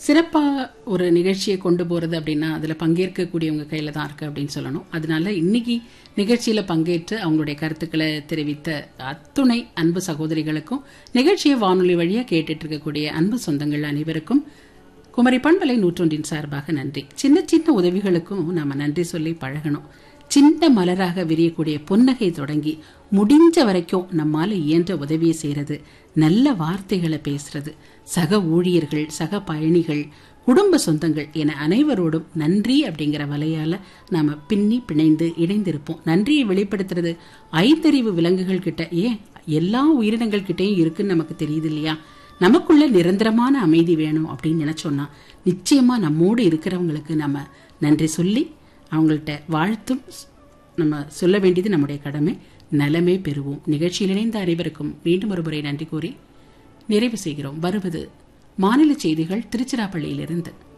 சிறப்பாக ஒரு நிகழ்ச்சியை கொண்டு போகிறது அப்படின்னா அதில் பங்கேற்கக்கூடியவங்க கையில் தான் இருக்குது அப்படின்னு சொல்லணும் அதனால இன்னைக்கு நிகழ்ச்சியில் பங்கேற்று அவங்களுடைய கருத்துக்களை தெரிவித்த அத்துணை அன்பு சகோதரிகளுக்கும் நிகழ்ச்சியை வானொலி வழியாக கேட்டுட்டு இருக்கக்கூடிய அன்பு சொந்தங்கள் அனைவருக்கும் குமரி பண்பலை நூற்றொன்றின் சார்பாக நன்றி சின்ன சின்ன உதவிகளுக்கும் நாம நன்றி சொல்லி பழகணும் சின்ன மலராக விரியக்கூடிய புன்னகை தொடங்கி முடிஞ்ச வரைக்கும் நம்மால இயன்ற உதவியை செய்யறது நல்ல வார்த்தைகளை பேசுறது சக ஊழியர்கள் சக பயணிகள் குடும்ப சொந்தங்கள் என அனைவரோடும் நன்றி அப்படிங்கிற வலையால நாம பின்னி பிணைந்து இணைந்திருப்போம் நன்றியை வெளிப்படுத்துறது ஐந்தறிவு விலங்குகள் கிட்ட ஏன் எல்லா உயிரினங்கள் கிட்டயும் இருக்குன்னு நமக்கு தெரியுது இல்லையா நமக்குள்ள நிரந்தரமான அமைதி வேணும் அப்படின்னு நினைச்சோம்னா நிச்சயமா நம்மோடு இருக்கிறவங்களுக்கு நம்ம நன்றி சொல்லி அவங்கள்ட்ட வாழ்த்தும் நம்ம சொல்ல வேண்டியது நம்முடைய கடமை நலமே பெறுவோம் நிகழ்ச்சியில் இணைந்த அனைவருக்கும் மீண்டும் ஒரு முறை நன்றி கூறி நிறைவு செய்கிறோம் வருவது மாநில செய்திகள் திருச்சிராப்பள்ளியிலிருந்து